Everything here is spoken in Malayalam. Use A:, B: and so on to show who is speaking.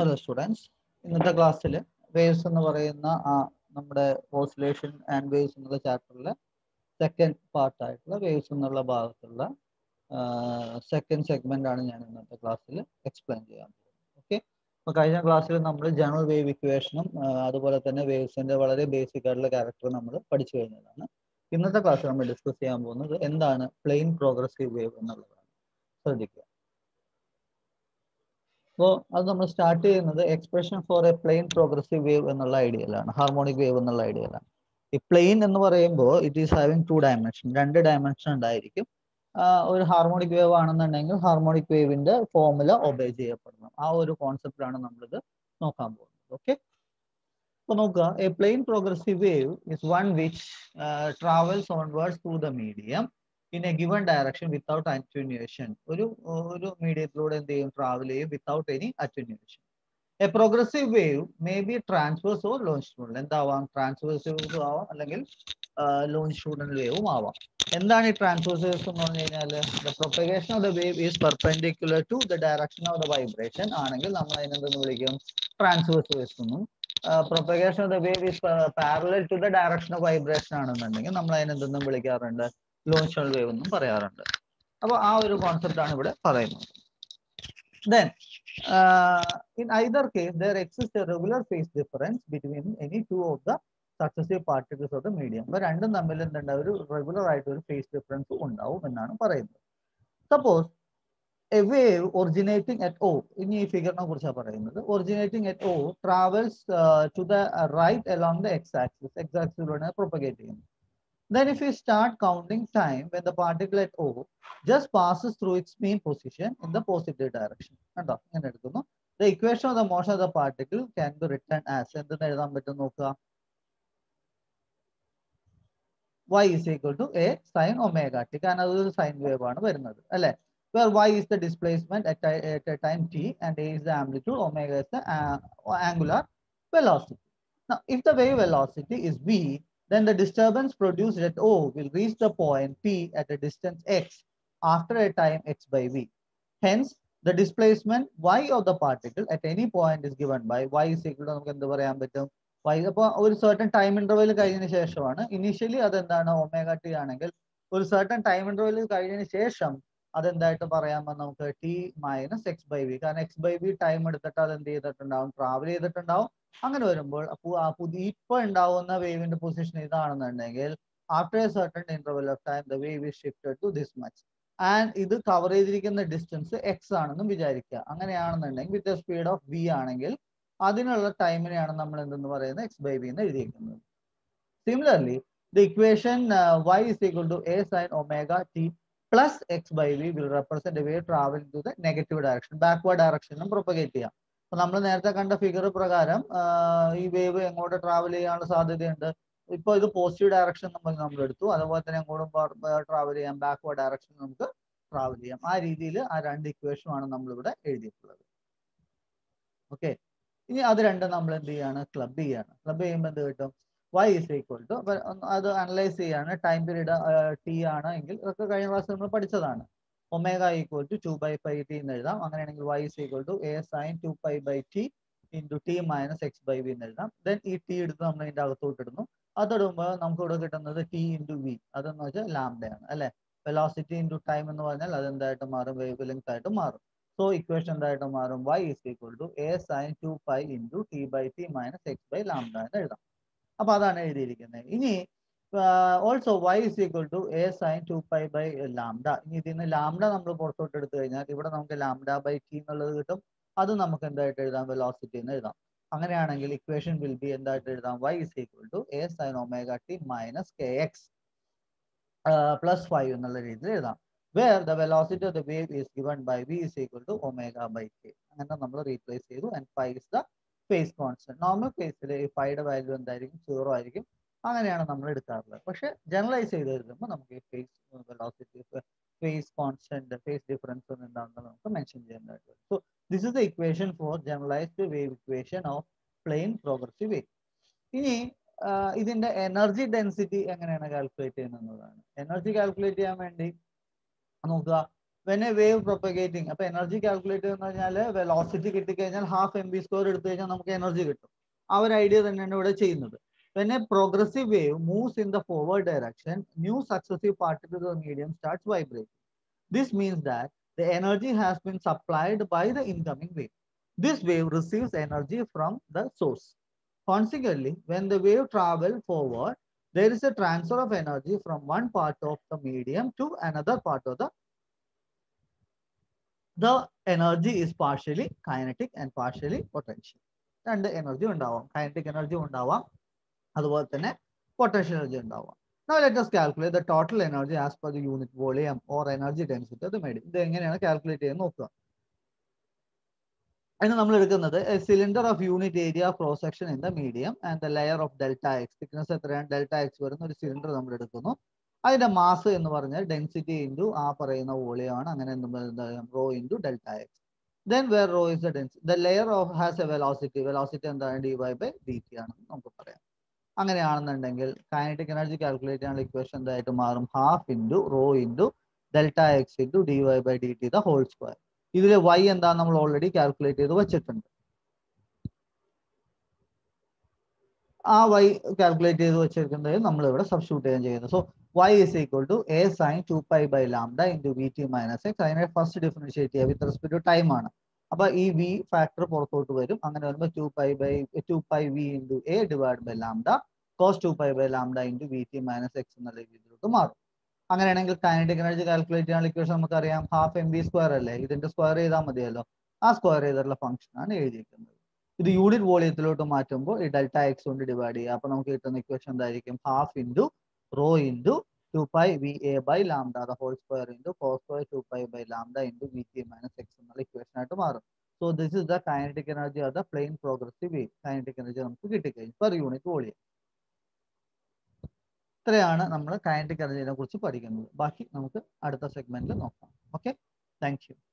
A: ഹലോ സ്റ്റുഡൻസ് ഇന്നത്തെ ക്ലാസ്സിൽ വേവ്സ് എന്ന് പറയുന്ന ആ നമ്മുടെ ഓസിലേഷൻ ആൻഡ് വേവ്സ് എന്നുള്ള ചാപ്റ്ററിലെ സെക്കൻഡ് പാർട്ടായിട്ടുള്ള വേവ്സ് എന്നുള്ള ഭാഗത്തുള്ള സെക്കൻഡ് സെഗ്മെന്റ് ആണ് ഞാൻ ഇന്നത്തെ ക്ലാസ്സിൽ എക്സ്പ്ലെയിൻ ചെയ്യാൻ പോകുന്നത് ഓക്കെ അപ്പോൾ കഴിഞ്ഞ ക്ലാസ്സിൽ നമ്മൾ ജനറൽ വേവ് ഇക്വേഷനും അതുപോലെ തന്നെ വേവ്സിന്റെ വളരെ ബേസിക് ആയിട്ടുള്ള ക്യാരക്ടർ നമ്മൾ പഠിച്ചു കഴിഞ്ഞതാണ് ഇന്നത്തെ ക്ലാസ്സിൽ നമ്മൾ ഡിസ്കസ് ചെയ്യാൻ പോകുന്നത് എന്താണ് പ്ലെയിൻ പ്രോഗ്രസീവ് വേവ് എന്നുള്ളതാണ് ശ്രദ്ധിക്കുക അപ്പോൾ അത് നമ്മൾ സ്റ്റാർട്ട് ചെയ്യുന്നത് expression for a plane progressive wave എന്നുള്ള ഐഡിയയിലാണ് ഹാർമോണിക് വേവ് എന്നുള്ള ഐഡിയയിലാണ് ഈ പ്ലെയിൻ എന്ന് പറയുമ്പോൾ it is having two dimension രണ്ട് ഡയമെൻഷൻ ഉണ്ടായിരിക്കും ഒരു ഹാർമോണിക് വേവ് ആണെന്നുണ്ടെങ്കിൽ ഹാർമോണിക് വേവിന്റെ ഫോർമുല ഒബേ ചെയ്യപ്പെടണം ആ ഒരു കോൺസെപ്റ്റാണ് നമ്മളിത് നോക്കാൻ പോകുന്നത് ഓക്കെ അപ്പോൾ നോക്കുക a plane progressive wave is one which travels onwards through the medium in a given direction without attenuation ഒരു ഒരു മീഡിയത്തിലൂടെ എന്ത് ചെയ്യും ട്രാവൽ ചെയ്യും without any attenuation a progressive wave may be transverse or longitudinal എന്താവാം ട്രാൻസ്വേഴ്സ് ആവാം അല്ലെങ്കിൽ ലോഞ്ചിറ്റ്യൂഡൽ വേവും ആവാം എന്താണ് ഈ ട്രാൻസ്വേഴ്സ് വേവ്സ് എന്ന് പറഞ്ഞു കഴിഞ്ഞാൽ the propagation of the wave is perpendicular to the direction of the vibration ആണെങ്കിൽ നമ്മൾ അതിനെന്തെന്ന് വിളിക്കും ട്രാൻസ്വേഴ്സ് വേവ്സ് എന്നും propagation of the wave is parallel to the direction of vibration ആണെന്നുണ്ടെങ്കിൽ നമ്മൾ അതിനെന്തെന്നും വിളിക്കാറുണ്ട് ലോഞ്ചൽ വേവ് എന്നും പറയാറുണ്ട് അപ്പോൾ ആ ഒരു കോൺസെപ്റ്റ് ആണ് ഇവിടെ പറയുന്നത് then in either case there exist a regular phase difference between any two of the successive particles of the medium അപ്പോൾ രണ്ടും തമ്മിൽ എന്തുണ്ട് ഒരു റെഗുലർ ആയിട്ട് ഒരു ഫേസ് ഡിഫറൻസ് ഉണ്ടാവും എന്നാണ് പറയുന്നത് suppose a wave originating at O ഇനി ഈ ഫിഗറിനെ കുറിച്ചാണ് പറയുന്നത് originating at O travels to the right along the x axis എക്സ് ആക്സിസിലൂടെ പ്രൊപ്പഗേറ്റ് ചെയ്യുന്നത് Then if we start counting time when the particle at O just passes through its mean position in the positive direction. കണ്ടോ ഇങ്ങനെ എടുക്കുന്നു The equation of the motion of the particle can be written as എന്തെന്ന് എഴുതാൻ പറ്റും നോക്കുക y is equal to a sin omega t കാരണം അതൊരു സൈൻ വേവ് ആണ് വരുന്നത് അല്ലെ where y is the displacement at, at a time t and a is the amplitude omega is the uh, angular velocity. Now if the wave velocity is v then the disturbance produced at O will reach the point P at a distance x after a time x by v. Hence, the displacement y of the particle at any point is given by y is equal to നമുക്ക് എന്ത് പറയാൻ പറ്റും y അപ്പോൾ ഒരു certain ടൈം ഇന്റർവെൽ കഴിഞ്ഞതിന് ശേഷമാണ് ഇനീഷ്യലി അതെന്താണ് ഒമേഗ ടി ആണെങ്കിൽ ഒരു certain ടൈം ഇന്റർവെൽ കഴിഞ്ഞതിന് ശേഷം അതെന്തായിട്ട് പറയാമോ നമുക്ക് t minus x by v കാരണം എക്സ് ബൈ വി ടൈം എടുത്തിട്ട് അത് എന്ത് ചെയ്തിട്ടുണ്ടാവും ട്രാവൽ ചെയ്തിട്ടുണ്ടാവും അങ്ങനെ വരുമ്പോൾ ആ പുതിയ ഇപ്പൊ ഉണ്ടാവുന്ന വേവിന്റെ പൊസിഷൻ ഇതാണെന്നുണ്ടെങ്കിൽ after a certain interval of time the wave is shifted to this much and ഇത് കവർ ചെയ്തിരിക്കുന്ന ഡിസ്റ്റൻസ് എക്സ് ആണെന്നും വിചാരിക്കുക അങ്ങനെയാണെന്നുണ്ടെങ്കിൽ വിത്ത് സ്പീഡ് ഓഫ് വി ആണെങ്കിൽ അതിനുള്ള ടൈമിനെയാണ് നമ്മൾ എന്തെന്ന് പറയുന്നത് എക്സ് ബൈ വി എന്ന് എഴുതിയിരിക്കുന്നത് similarly the equation y is equal to a sine omega t plus x by v will represent wave travel to the negative direction backward ഡയറക്ഷനും പ്രൊപ്പഗേറ്റ് ചെയ്യാം അപ്പൊ നമ്മൾ നേരത്തെ കണ്ട ഫിഗർ പ്രകാരം ഈ വേവ് എങ്ങോട്ട് ട്രാവൽ ചെയ്യാനുള്ള സാധ്യതയുണ്ട് ഇപ്പൊ ഇത് പോസിറ്റീവ് ഡയറക്ഷൻ നമ്മൾ നമ്മൾ എടുത്തു അതുപോലെ തന്നെ എങ്ങോട്ടും ട്രാവൽ ചെയ്യാം ബാക്ക്വേർഡ് ഡയറക്ഷൻ നമുക്ക് ട്രാവൽ ചെയ്യാം ആ രീതിയിൽ ആ രണ്ട് ഇക്വേഷനുമാണ് നമ്മളിവിടെ എഴുതിയിട്ടുള്ളത് ഓക്കെ ഇനി അത് രണ്ടും നമ്മൾ എന്ത് ചെയ്യാണ് ക്ലബ് ചെയ്യാണ് ക്ലബ് ചെയ്യുമ്പോൾ എന്ത് കിട്ടും y is equal to അത് അനലൈസ് ചെയ്യാണ് ടൈം പീരീഡ് ടി ആണ് എങ്കിൽ ഇതൊക്കെ കഴിഞ്ഞ ക്ലാസ് നമ്മൾ പഠിച്ചതാണ് omega equal to two by pi t എന്ന് എഴുതാം അങ്ങനെയാണെങ്കിൽ y is equal to a sine two pi by t into t minus x by v എന്ന് എഴുതാം ദെൻ ഈ ടി എടുത്ത് നമ്മൾ ഇതിന്റെ അകത്തോട്ട് ഇടുന്നു അതിടുമ്പോൾ നമുക്ക് ഇവിടെ കിട്ടുന്നത് ടി ഇൻറ്റു വി അതെന്ന് വെച്ചാൽ ലാംഡയാണ് അല്ലെ വെലോസിറ്റി ഇൻറ്റു ടൈം എന്ന് പറഞ്ഞാൽ അത് എന്തായിട്ട് മാറും വേവ് ലെങ്ത് ആയിട്ട് മാറും സോ ഇക്വേഷൻ എന്തായിട്ട് മാറും y is equal to a sine two pi into t by t minus x by lambda എന്ന് എഴുതാം അപ്പൊ അതാണ് എഴുതിയിരിക്കുന്നത് ഇനി also y is equal to a sine two pi by lambda ഇനി ഇതിന് ലാംഡ നമ്മൾ പുറത്തോട്ട് എടുത്തു കഴിഞ്ഞാൽ ഇവിടെ നമുക്ക് ലാംഡ ബൈ ടി എന്നുള്ളത് കിട്ടും അത് നമുക്ക് എന്തായിട്ട് എഴുതാം വെലോസിറ്റി എന്ന് എഴുതാം അങ്ങനെയാണെങ്കിൽ ഇക്വേഷൻ വിൽ ബി എന്തായിട്ട് എഴുതാം y is equal to a sine omega t minus k x plus five എന്നുള്ള രീതിയിൽ എഴുതാം where the velocity of the wave is given by v is equal to omega by k അങ്ങനെ നമ്മൾ റീപ്ലേസ് ചെയ്തു and five is the phase constant normal കേസിൽ ഈ ഫൈയുടെ വാല്യൂ എന്തായിരിക്കും സീറോ ആയിരിക്കും അങ്ങനെയാണ് നമ്മൾ എടുക്കാറുള്ളത് പക്ഷെ ജനറലൈസ് ചെയ്ത് എഴുതുമ്പോൾ നമുക്ക് ഈ phase velocity phase constant phase difference എന്താണെന്ന് നമുക്ക് മെൻഷൻ ചെയ്യേണ്ടതായിട്ട് വരും so this is the equation for generalised wave equation of plane progressive wave ഇനി ഇതിന്റെ എനർജി ഡെൻസിറ്റി എങ്ങനെയാണ് കാൽക്കുലേറ്റ് ചെയ്യുന്നതാണ് എനർജി കാൽക്കുലേറ്റ് ചെയ്യാൻ വേണ്ടി നോക്കുക വെൻ എ വേവ് പ്രൊപ്പഗേറ്റിംഗ് അപ്പൊ എനർജി കാൽക്കുലേറ്റ് എന്ന് പറഞ്ഞാൽ വെലോസിറ്റി കിട്ടിക്കഴിഞ്ഞാൽ ഹാഫ് എം ബി സ്ക്വയർ എടുത്തു കഴിഞ്ഞാൽ നമുക്ക് എനർജി കിട്ടും ആ ഒരു ഐഡിയ തന്നെയാണ് ഇവിടെ ചെയ്യുന്നത് when a progressive wave moves in the forward direction new successive particle of the medium starts vibrate this means that the energy has been supplied by the incoming wave. This wave receives energy from the source. Consequently, when the wave travels forward, there is a transfer of energy from one part of the medium to another part of the the energy is partially kinetic and partially potential. രണ്ട് എനർജി ഉണ്ടാവാം കൈനറ്റിക് എനർജി ഉണ്ടാവാം അതുപോലെ തന്നെ പൊട്ടൻഷ്യൽ എനർജി ഉണ്ടാവാം Now let us calculate the total energy as per the unit volume or energy density of the medium. ഇത് എങ്ങനെയാണ് കാൽക്കുലേറ്റ് ചെയ്യാൻ നോക്കുക അതിന് നമ്മൾ എടുക്കുന്നത് cylinder of unit area cross section in the medium and the layer of delta x thickness എത്രയാണ് ഡെൽറ്റ എക്സ് വരുന്ന ഒരു സിലിണ്ടർ നമ്മൾ എടുക്കുന്നു അതിന്റെ മാസ് എന്ന് പറഞ്ഞാൽ ഡെൻസിറ്റി ഇൻറ്റു ആ പറയുന്ന വോളിയം ആണ് അങ്ങനെ rho into delta x then where rho is the density the layer of has a velocity velocity എന്താണ് d y by d t ആണെന്ന് നമുക്ക് പറയാം അങ്ങനെയാണെന്നുണ്ടെങ്കിൽ കൈനറ്റിക് എനർജി കാൽക്കുലേറ്റ് ചെയ്യാനുള്ള ഇക്വേഷൻ എന്തായിട്ട് മാറും half into rho into delta x into d y by d t the whole square ഇതിൽ വൈ എന്താ നമ്മൾ ഓൾറെഡി കാൽക്കുലേറ്റ് ചെയ്ത് വെച്ചിട്ടുണ്ട് ആ വൈ കാൽക്കുലേറ്റ് ചെയ്ത് വെച്ചിരിക്കുന്നത് നമ്മൾ ഇവിടെ സബ്സ്റ്റിറ്റ്യൂട്ട് ചെയ്യാൻ ചെയ്യുന്നത് so y is equal to a sine two pi by lambda into v t minus x അതിനെ ഫസ്റ്റ് ഡിഫറൻഷിയേറ്റ് ചെയ്യുക വിത്ത് റെസ്പെക്ട് ടു ടൈം ആണ് അപ്പൊ ഈ വി ഫാക്ടർ പുറത്തോട്ട് വരും അങ്ങനെ വരുമ്പോൾ two pi by two pi v into a divide by lambda cos two pi by lambda into v t minus x എന്നുള്ള രീതിയിലോട്ട് മാറും അങ്ങനെയാണെങ്കിൽ കൈനറ്റിക് എനർജി കാൽക്കുലേറ്റ് ചെയ്യാനുള്ള ഇക്വേഷൻ നമുക്കറിയാം ഹാഫ് എം ബി സ്ക്വയർ അല്ലേ ഇതിന്റെ സ്ക്വയർ ചെയ്താൽ മതിയല്ലോ ആ സ്ക്വയർ ചെയ്തിട്ടുള്ള ഫംഗ്ഷൻ ആണ് എഴുതിയിരിക്കുന്നത് ഇത് യൂണിറ്റ് വോളിയത്തിലോട്ട് മാറ്റുമ്പോൾ ഈ ഡെൽറ്റ എക്സ് കൊണ്ട് ഡിവൈഡ് ചെയ്യുക അപ്പൊ നമുക്ക് കിട്ടുന്ന ഇക്വേഷൻ എന്തായിരിക്കും half into rho into two pi v a by lambda the whole square into cos square two pi by lambda into v t minus x എന്നുള്ള ഇക്വേഷൻ ആയിട്ട് മാറും so this is the kinetic energy of the plane progressive wave kinetic energy നമുക്ക് കിട്ടിക്കഴിഞ്ഞു പെർ യൂണിറ്റ് വോളിയം ഇത്രയാണ് നമ്മൾ കൈനറ്റിക് എനർജിനെ കുറിച്ച് പഠിക്കുന്നത് ബാക്കി നമുക്ക് അടുത്ത സെഗ്മെന്റിൽ നോക്കാം ഓക്കെ താങ്ക് യു